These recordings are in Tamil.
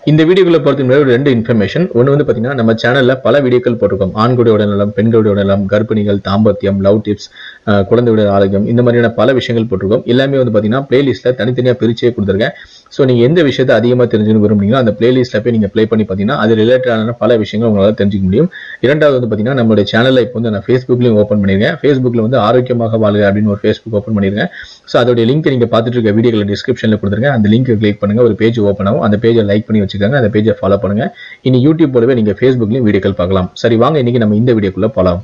இந்த வீடியோக்குள்ள பொறுத்த முன்னாடி ஒரு ரெண்டு இன்ஃபர்மேஷன் ஒன்று வந்து பார்த்தீங்கன்னா நம்ம சேனல்ல பல வீடியோக்கள் போட்டிருக்கோம் ஆண்களுடைய உடல்நலம் பெண்களுடைய உடல்நலம் கர்ப்பிணிகள் தாம்பத்தியம் லவ் டிப்ஸ் குழந்தையுடைய ஆரோக்கியம் இந்த மாதிரியான பல விஷயங்கள் போட்டிருக்கோம் எல்லாமே வந்து பார்த்தீங்கன்னா பிளேலிஸ்ட்ல தனித்தனியாக பிரிச்சே கொடுத்துருக்கேன் ஸோ நீங்க எந்த விஷயத்தை அதிகமாக தெரிஞ்சுக்கணும் விரும்புறீங்களோ அந்த பிளேலிஸ்ட்ல போய் நீங்க ப்ளே பண்ணி பார்த்தீங்கன்னா அது ரிலேட்டடான பல விஷயங்கள் உங்களால் தெரிஞ்சுக்க முடியும் இரண்டாவது வந்து பார்த்தீங்கன்னா நம்மளுடைய சேனல்ல இப்போ வந்து நான் ஃபேஸ்புக்லையும் ஓப்பன் பண்ணியிருக்கேன் ஃபேஸ்புக்கில் வந்து ஆரோக்கியமாக வாழ்க அப்படின்னு ஒரு ஃபேஸ்புக் ஓப்பன் பண்ணியிருக்கேன் ஸோ அதோடைய லிங்க் நீங்க பார்த்துட்டு இருக்க வீடியோக்களை டிஸ்கிரிப்ஷனில் கொடுத்துருக்கேன் அந்த லிங்க் கிளிக் பண்ணுங்க ஒரு பேஜ் ஓப்பன் ஆகும் அந்த பேஜை லைக் பண்ணி வச்சுக்கோங்க அந்த பேஜை ஃபாலோ பண்ணுங்க இனி யூடியூப் போலவே நீங்க ஃபேஸ்புக்லையும் வீடியோக்கள் பார்க்கலாம் சரி வாங்க இன்னைக்கு நம்ம இந்த வீடியோக்குள்ள போலாம்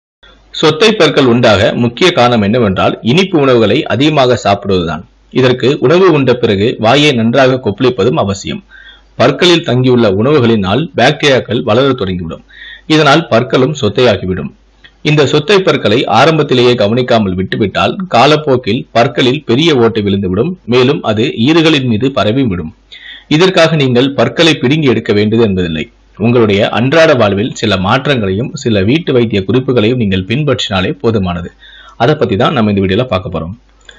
சொத்தை பற்கள் உண்டாக முக்கிய காரணம் என்னவென்றால் இனிப்பு உணவுகளை அதிகமாக சாப்பிடுவதுதான் இதற்கு உணவு உண்ட பிறகு வாயை நன்றாக கொப்பளிப்பதும் அவசியம் பற்களில் தங்கியுள்ள உணவுகளினால் பாக்டீரியாக்கள் வளரத் தொடங்கிவிடும் இதனால் பற்களும் சொத்தையாகிவிடும் இந்த சொத்தை பற்களை ஆரம்பத்திலேயே கவனிக்காமல் விட்டுவிட்டால் காலப்போக்கில் பற்களில் பெரிய ஓட்டை விழுந்துவிடும் மேலும் அது ஈறுகளின் மீது பரவி விடும் இதற்காக நீங்கள் பற்களை பிடுங்கி எடுக்க வேண்டியது என்பதில்லை உங்களுடைய அன்றாட வாழ்வில் சில மாற்றங்களையும் சில வீட்டு வைத்திய குறிப்புகளையும் நீங்கள் பின்பற்றினாலே போதுமானது அதை பத்தி தான் நம்ம இந்த வீடியோல பார்க்க போறோம்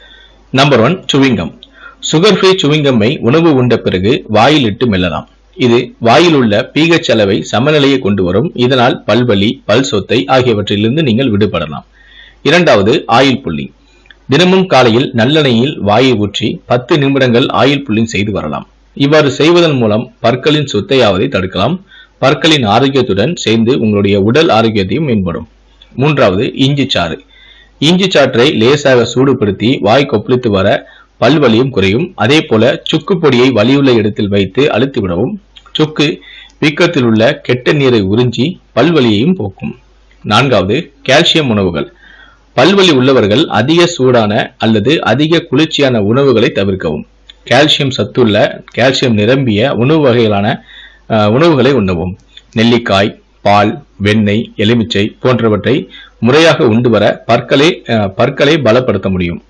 number one chewing gum sugar free சுவிங்கம்மை உணவு உண்ட பிறகு வாயில் இட்டு மெல்லலாம் இது வாயில் உள்ள பீகச் அளவை சமநிலையை கொண்டு வரும் இதனால் பல்வலி பல் சொத்தை ஆகியவற்றிலிருந்து நீங்கள் விடுபடலாம் இரண்டாவது ஆயில் புல்லிங் தினமும் காலையில் நல்லெண்ணெயில் வாயை ஊற்றி பத்து நிமிடங்கள் ஆயில் புல்லிங் செய்து வரலாம் இவ்வாறு செய்வதன் மூலம் பற்களின் சொத்தையாவதை தடுக்கலாம் பற்களின் ஆரோக்கியத்துடன் சேர்ந்து உங்களுடைய உடல் ஆரோக்கியத்தையும் மேம்படும் மூன்றாவது இஞ்சி சாறு இஞ்சி சாற்றை லேசாக சூடுபடுத்தி வாய் கொப்பளித்து வர பல்வலியும் குறையும் அதே போல சுக்கு பொடியை வலியுள்ள இடத்தில் வைத்து அழுத்தி விடவும் சுக்கு வீக்கத்தில் உள்ள கெட்ட நீரை உறிஞ்சி பல்வலியையும் போக்கும் நான்காவது கால்சியம் உணவுகள் பல்வலி உள்ளவர்கள் அதிக சூடான அல்லது அதிக குளிர்ச்சியான உணவுகளை தவிர்க்கவும் கால்சியம் சத்துள்ள கால்சியம் நிரம்பிய உணவு வகைகளான அஹ், உணவுகளை உண்ணவும் நெல்லிக்காய் பால் வெண்ணெய் எலுமிச்சை போன்றவற்றை முறையாக உண்டு வர பற்களை அஹ், பற்களை பலப்படுத்த முடியும்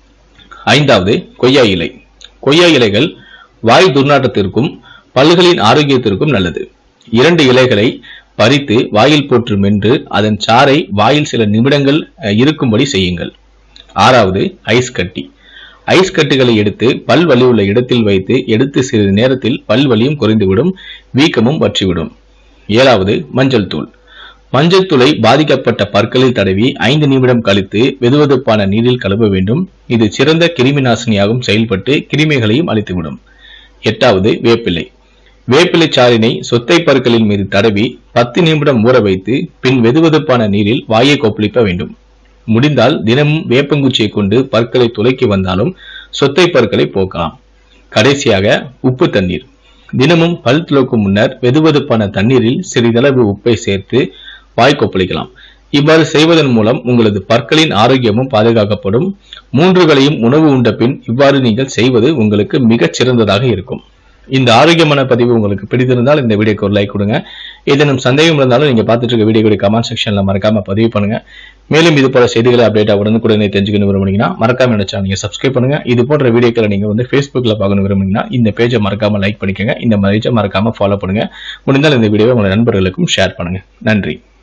ஐந்தாவது கொய்யா இலை கொய்யா இலைகள் வாய் துர்நாற்றத்திற்கும் பல்களின் ஆரோக்கியத்திற்கும் நல்லது இரண்டு இலைகளை பறித்து வாயில் போட்டு மென்று அதன் சாறை வாயில் சில நிமிடங்கள் அஹ், இருக்கும்படி செய்யுங்கள் ஆறாவது ஐஸ் கட்டி ஐஸ் கட்டிகளை எடுத்து பல் வலி உள்ள இடத்தில் வைத்து எடுத்து சிறிது நேரத்தில் பல் வலியும் குறைந்துவிடும் வீக்கமும் வற்றிவிடும் ஏழாவது மஞ்சள் தூள் மஞ்சள் தூளை பாதிக்கப்பட்ட பற்களில் தடவி ஐந்து நிமிடம் கழித்து வெதுவெதுப்பான நீரில் கழுவ வேண்டும் இது சிறந்த கிருமி நாசினியாகவும் செயல்பட்டு கிருமிகளையும் அழித்துவிடும் எட்டாவது வேப்பிலை வேப்பிலை சாறினை சொத்தை பற்களின் மீது தடவி பத்து நிமிடம் ஊற வைத்து பின் வெதுவெதுப்பான நீரில் வாயை கொப்பளிக்க வேண்டும் முடிந்தால் தினமும் வேப்பங்குச்சியை கொண்டு பற்களை துளைக்கி வந்தாலும் சொத்தை பற்களை போக்கலாம் கடைசியாக உப்பு தண்ணீர் தினமும் பல் துளக்கும் முன்னர் வெதுவெதுப்பான தண்ணீரில் சிறிதளவு உப்பை சேர்த்து வாய் கொப்பளிக்கலாம் இவ்வாறு செய்வதன் மூலம் உங்களது பற்களின் ஆரோக்கியமும் பாதுகாக்கப்படும் மூன்று வேளையும் உணவு உண்ட பின் இவ்வாறு நீங்கள் செய்வது உங்களுக்கு மிகச் சிறந்ததாக இருக்கும் இந்த ஆரோக்கியமான பதிவு உங்களுக்கு பிடித்திருந்தால் இந்த வீடியோக்கு ஒரு லைக் கொடுங்க ஏதேனும் சந்தேகம் இருந்தாலும் நீங்க பார்த்துட்டு இருக்க வீடியோடைய கமெண்ட் செக்ஷன்ல மறக்காம பதிவு பண்ணுங்க மேலும் இது போல செய்திகளை அப்டேட் உடனுக்குடனே தெரிஞ்சுக்கணும் விரும்புனீங்கன்னா மறக்காம நினைச்சா நீங்க சப்ஸ்கிரைப் பண்ணுங்க இது போன்ற வீடியோக்களை நீங்க வந்து Facebookல பார்க்கணும் விரும்புனீங்கன்னா இந்த பேஜை மறக்காம லைக் பண்ணிக்கோங்க இந்த பேஜை மறக்காம ஃபாலோ பண்ணுங்க முடிந்தால் இந்த வீடியோவை உங்க நண்பர்களுக்கும் ஷேர் பண்ணுங்க நன்றி